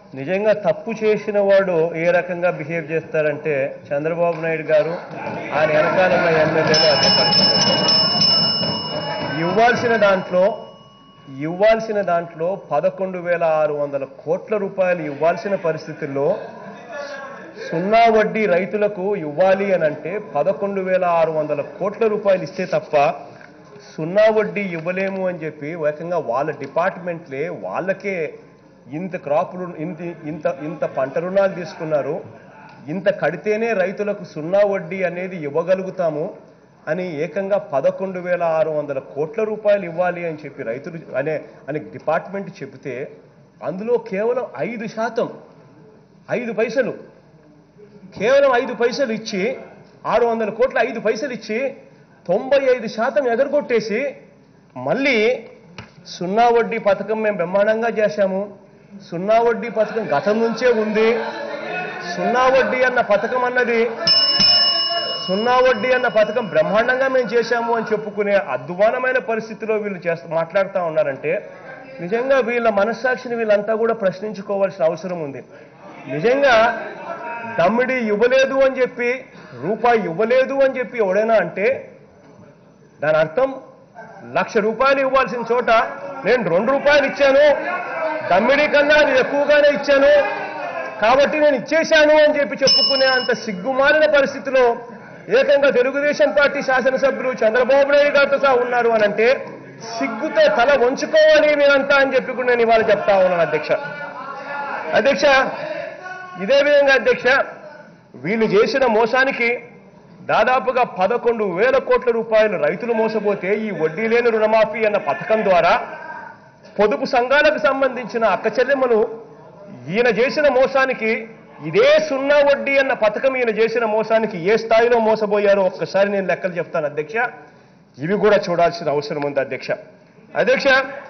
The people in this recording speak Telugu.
నిజంగా తప్పు చేసిన వాడు ఏ రకంగా బిహేవ్ చేస్తారంటే చంద్రబాబు నాయుడు గారు ఆయన వెనకాల ఉన్న ఎమ్మెల్యేలు అదే పరిస్థితి ఇవ్వాల్సిన దాంట్లో ఇవ్వాల్సిన దాంట్లో పదకొండు వేల ఆరు వందల కోట్ల రూపాయలు ఇవ్వాల్సిన పరిస్థితుల్లో సున్నా వడ్డీ రైతులకు ఇవ్వాలి అని అంటే పదకొండు వేల ఆరు వందల కోట్ల రూపాయలు ఇస్తే తప్ప సున్నా వడ్డీ ఇవ్వలేము అని చెప్పి ఏకంగా వాళ్ళ డిపార్ట్మెంట్లే వాళ్ళకే ఇంత క్రాప్ రు- ఇంత ఇంత ఇంత పంట రుణాలు తీసుకున్నారు ఇంత కడితేనే రైతులకు సున్నా వడ్డీ అనేది ఇవ్వగలుగుతాము అని ఏకంగా పదకొండు వేల ఆరు వందల కోట్ల రూపాయలు ఇవ్వాలి అని చెప్పి రైతులు అనే అనే డిపార్ట్మెంట్ చెబితే అందులో కేవలం ఐదు శాతం ఐదు పైసలు కేవలం ఐదు పైసలు ఇచ్చి ఆరు వందల కోట్ల ఐదు పైసలు ఇచ్చి తొంభై ఐదు శాతం ఎగరగొట్టేసి మళ్ళీ సున్నా వడ్డీ పథకం మేము బ్రహ్మాండంగా చేశాము సున్నా వడ్డీ పథకం గతం నుంచే ఉంది సున్నా వడ్డీ అన్న పథకం అన్నది సున్నా వడ్డీ అన్న పథకం బ్రహ్మాండంగా మేము చేశాము అని చెప్పుకునే అద్వానమైన పరిస్థితిలో వీళ్ళు చేస్తూ మాట్లాడుతూ ఉన్నారంటే నిజంగా వీళ్ళ మనస్సాక్షిని వీళ్ళంతా కూడా ప్రశ్నించుకోవాల్సిన అవసరం ఉంది నిజంగా దమ్మిడి ఇవ్వలేదు అని చెప్పి రూపాయి ఇవ్వలేదు అని చెప్పి ఎవడైనా అంటే దాని అర్థం లక్ష రూపాయలు ఇవ్వాల్సిన చోట నేను రెండు రూపాయలు ఇచ్చాను దమ్మిడి కన్నా నేను ఎక్కువగానే ఇచ్చాను కాబట్టి నేను ఇచ్చేశాను అని చెప్పి చెప్పుకునే అంత సిగ్గుమాలిన పరిస్థితిలో ఏకంగా తెలుగుదేశం పార్టీ శాసనసభ్యులు చంద్రబాబు నాయుడు గారితో సహా ఉన్నారు అని అంటే సిగ్గుతో తల వంచుకోవాలి మీరంతా అని చెప్పి కూడా నేను ఇవాళ చెప్తా ఉన్నాను అధ్యక్ష అధ్యక్ష ఇదే విధంగా అధ్యక్ష వీళ్ళు చేసిన మోసానికి దాదాపుగా పదకొండు వేల కోట్ల రూపాయలు రైతులు మోసపోతే ఈ వడ్డీ లేని రుణమాఫీ అన్న పథకం ద్వారా పొదుపు సంఘాలకు సంబంధించిన అక్క చెల్లెమ్మలు ఈయన చేసిన మోసానికి ఇదే సున్నా వడ్డీ అన్న పథకం ఈయన చేసిన మోసానికి ఏ స్థాయిలో మోసపోయారో ఒక్కసారి నేను లెక్కలు చెప్తాను అధ్యక్ష ఇవి కూడా చూడాల్సిన అవసరం ఉంది అధ్యక్ష అధ్యక్ష